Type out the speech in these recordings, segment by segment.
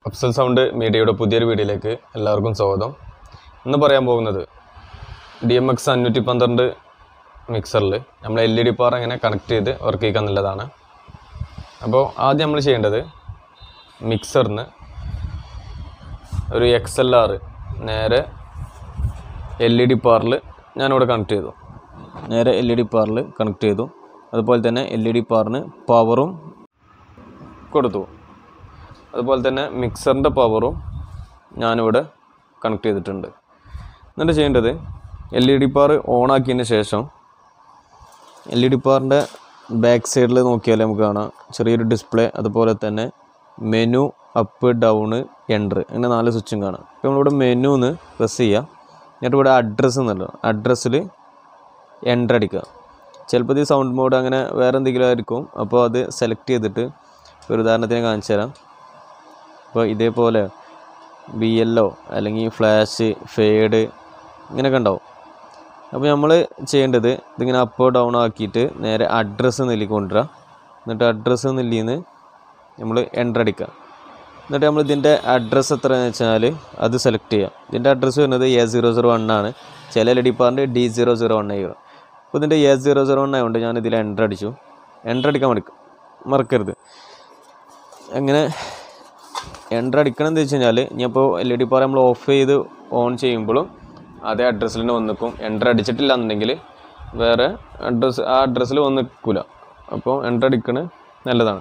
Afsal sound മീഡിയയുടെ പുതിയൊരു വീഡിയോയിലേക്ക് എല്ലാവർക്കും സ്വാഗതം ഇന്ന് പറയാൻ പോകുന്നത് ഡി എം എക്സ് അഞ്ഞൂറ്റി പന്ത്രണ്ട് മിക്സറിൽ നമ്മൾ എൽ ഇ ഡി പാർ എങ്ങനെ കണക്ട് ചെയ്ത് വർക്ക് ചെയ്യുക എന്നുള്ളതാണ് അപ്പോൾ ആദ്യം നമ്മൾ ചെയ്യേണ്ടത് മിക്സറിന് ഒരു എക്സ് എൽ ആർ നേരെ എൽ ഇ ഡി പാറിൽ ഞാനിവിടെ കണക്ട് ചെയ്തു നേരെ എൽ ഇ ഡി പാറിൽ കണക്ട് ചെയ്തു അതുപോലെ തന്നെ എൽ ഇ ഡി പാറിന് പവറും കൊടുത്തു അതുപോലെ തന്നെ മിക്സറിൻ്റെ പവറും ഞാനിവിടെ കണക്ട് ചെയ്തിട്ടുണ്ട് എന്നിട്ട് ചെയ്യേണ്ടത് L E D bar on ആക്കിയതിന് ശേഷം എൽ ഇ ഡി പാറിൻ്റെ ബാക്ക് സൈഡിൽ നോക്കിയാൽ നമുക്ക് കാണാം ചെറിയൊരു ഡിസ്പ്ലേ അതുപോലെ തന്നെ മെനു അപ്പ് ഡൗണ് എൻട്ര് അങ്ങനെ നാല് സ്വിച്ചും കാണാം അപ്പോൾ നമ്മളിവിടെ മെനു എന്ന് പ്രസ് ചെയ്യുക എന്നിട്ട് ഇവിടെ അഡ്രസ്സ് എന്നുള്ളത് അഡ്രസ്സിൽ എൻ്റർ അടിക്കുക ചിലപ്പോൾ ഇത് സൗണ്ട് മോഡ് അങ്ങനെ വേറെ എന്തെങ്കിലും ആയിരിക്കും അപ്പോൾ അത് സെലക്ട് ചെയ്തിട്ട് ഒരു ഉദാഹരണത്തിന് കാണിച്ചു തരാം അപ്പോൾ ഇതേപോലെ ബി എൽ ഒ അല്ലെങ്കിൽ ഫ്ലാഷ് ഫേഡ് ഇങ്ങനെയൊക്കെ ഉണ്ടാവും അപ്പോൾ നമ്മൾ ചെയ്യേണ്ടത് ഇതിങ്ങനെ അപ്പോ ഡൗൺ ആക്കിയിട്ട് നേരെ അഡ്രസ്സ് നെല്ലി കൊണ്ടുവരിക എന്നിട്ട് അഡ്രസ്സ് നെല്ലിന്ന് നമ്മൾ എൻ്റർ അടിക്കുക എന്നിട്ട് നമ്മൾ ഇതിൻ്റെ അഡ്രസ്സ് എത്രയാണെന്ന് വെച്ചാൽ അത് സെലക്ട് ചെയ്യുക ഇതിൻ്റെ അഡ്രസ്സ് വരുന്നത് എ സീറോ സീറോ വൺ ആണ് ചില എൽ ഡി പാറിൻ്റെ ഡി സീറോ സീറോ വൺ ആയിരിക്കും അപ്പോൾ ഇതിൻ്റെ എ സീറോ സീറോ വൺ ആയതുകൊണ്ട് ഞാൻ ഇതിൽ എൻ്റർ അടിച്ചു എൻ്റർ അടിക്കാൻ മറക്ക മറക്കരുത് അങ്ങനെ എൻ്റർ അടിക്കണം എന്ന് വെച്ച് കഴിഞ്ഞാൽ ഇനിയിപ്പോൾ എൽ ഇ ഡി പാർ നമ്മൾ ഓഫ് ചെയ്ത് ഓൺ ചെയ്യുമ്പോഴും അതേ അഡ്രസ്സിൽ തന്നെ വന്നിക്കും എൻ്റർ അടിച്ചിട്ടില്ല എന്നുണ്ടെങ്കിൽ വേറെ അഡ്രസ്സ് ആ അഡ്രസ്സിൽ വന്ന് നിൽക്കില്ല അപ്പോൾ എൻ്റർ അടിക്കണത് നല്ലതാണ്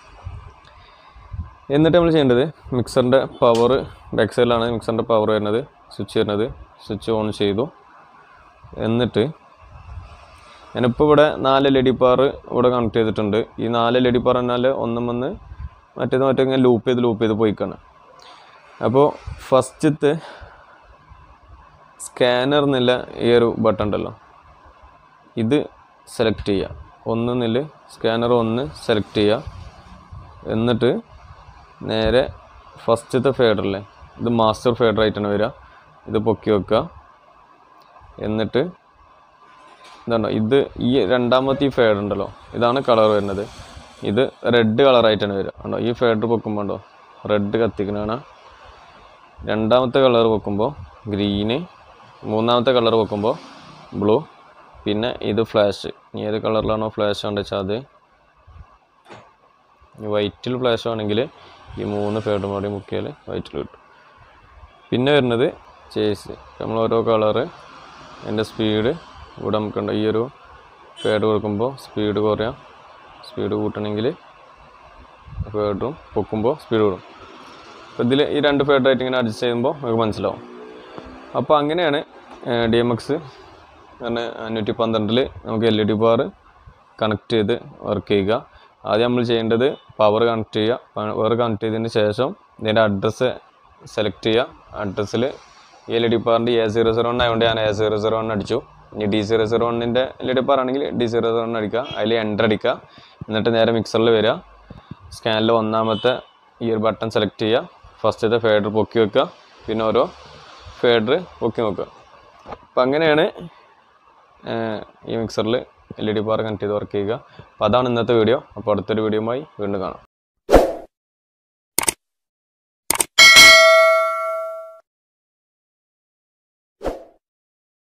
എന്നിട്ട് നമ്മൾ ചെയ്യേണ്ടത് മിക്സറിൻ്റെ പവർ ബാക്ക് സൈഡിലാണ് മിക്സറിൻ്റെ പവർ വരുന്നത് സ്വിച്ച് വരുന്നത് സ്വിച്ച് ഓൺ ചെയ്തു എന്നിട്ട് ഞാനിപ്പോൾ ഇവിടെ നാല് എൽ ഇ ഡി പാർ ഇവിടെ കണക്ട് ചെയ്തിട്ടുണ്ട് ഈ നാല് എൽ ഇ ഡി പാർ എന്നാൽ ഒന്നും വന്ന് മറ്റേത് മറ്റേ ഇങ്ങനെ ലൂപ്പ് ചെയ്ത് ലൂപ്പ് ചെയ്ത് പോയിക്കാണ് അപ്പോൾ ഫസ്റ്റത്തെ സ്കാനർ എന്നുള്ള ഈ ഒരു ബട്ടൺ ഉണ്ടല്ലോ ഇത് സെലക്ട് ചെയ്യുക ഒന്ന് നില് സ്കാനർ ഒന്ന് സെലക്ട് ചെയ്യുക എന്നിട്ട് നേരെ ഫസ്റ്റത്തെ ഫേഡറല്ലേ ഇത് മാസ്റ്റർ ഫേഡർ ആയിട്ടാണ് വരിക ഇത് പൊക്കി വെക്കുക എന്നിട്ട് ഇതാണ് ഇത് ഈ രണ്ടാമത്തെ ഈ ഫേഡ് ഉണ്ടല്ലോ ഇതാണ് കളർ വരുന്നത് ഇത് റെഡ് കളറായിട്ടാണ് വരിക ഉണ്ടോ ഈ ഫേഡർ പൊക്കുമ്പോൾ ഉണ്ടോ റെഡ് കത്തിക്കണാണ് രണ്ടാമത്തെ കളർ വെക്കുമ്പോൾ ഗ്രീന് മൂന്നാമത്തെ കളർ വെക്കുമ്പോൾ ബ്ലൂ പിന്നെ ഇത് ഫ്ലാഷ് ഇനി ഏത് കളറിലാണോ ഫ്ലാഷ് കണ്ടു വെച്ചാൽ അത് വൈറ്റിൽ ഫ്ലാഷ് ആണെങ്കിൽ ഈ മൂന്ന് ഫേഡും കൂടി മുക്കിയാൽ വൈറ്റിൽ കിട്ടും പിന്നെ വരുന്നത് ചേസ് നമ്മൾ ഓരോ കളറ് അതിൻ്റെ സ്പീഡ് ഇവിടെ നമുക്കുണ്ട് ഈ ഒരു ഫേഡ് കൊടുക്കുമ്പോൾ സ്പീഡ് കുറയാം സ്പീഡ് കൂട്ടണമെങ്കിൽ ഫേഡും പൊക്കുമ്പോൾ സ്പീഡ് കൂടും അപ്പോൾ ഇതിൽ ഈ രണ്ട് ഫേഡറായിട്ട് ഇങ്ങനെ അഡ്ജസ്റ്റ് ചെയ്യുമ്പോൾ നമുക്ക് മനസ്സിലാവും അപ്പോൾ അങ്ങനെയാണ് ഡി എം എക്സ് അങ്ങനെ അഞ്ഞൂറ്റി പന്ത്രണ്ടിൽ നമുക്ക് L E D bar connect ചെയ്ത് വർക്ക് ചെയ്യുക ആദ്യം നമ്മൾ ചെയ്യേണ്ടത് പവർ കണക്ട് ചെയ്യുക പവർ കണക്ട് ചെയ്തതിന് ശേഷം ഇതിൻ്റെ അഡ്രസ്സ് സെലക്ട് ചെയ്യുക അഡ്രസ്സിൽ ഈ എൽ ഇ ഡി പാറിൻ്റെ എ സീറോ സീറോ വൺ ആയതുകൊണ്ട് ഞാൻ എ സീറോ സീറോ വൺ അടിച്ചു ഇനി ഡി സീറോ സീറോ വണ്ണിൻ്റെ എൽ ഇ ഡി പാർ ആണെങ്കിൽ ഡി സീറോ സീറോ വൺ അടിക്കുക അതിൽ എൻ്റർ അടിക്കുക എന്നിട്ട് നേരെ മിക്സറിൽ വരിക സ്കാനിൽ ഒന്നാമത്തെ ഈ ഒരു ബട്ടൺ സെലക്ട് ചെയ്യുക ഫസ്റ്റത്തെ ഫേഡർ പൊക്കി വെക്കുക പിന്നെ ഓരോ ഫേഡർ പൊക്കി നോക്കുക അപ്പം അങ്ങനെയാണ് ഏഹ്, ഈ മിക്സറിൽ L E D bar connect ചെയ്ത് വർക്ക് ചെയ്യുക അപ്പോൾ അതാണ് ഇന്നത്തെ വീഡിയോ അപ്പോൾ അടുത്തൊരു വീഡിയോയുമായി വീണ്ടും കാണാം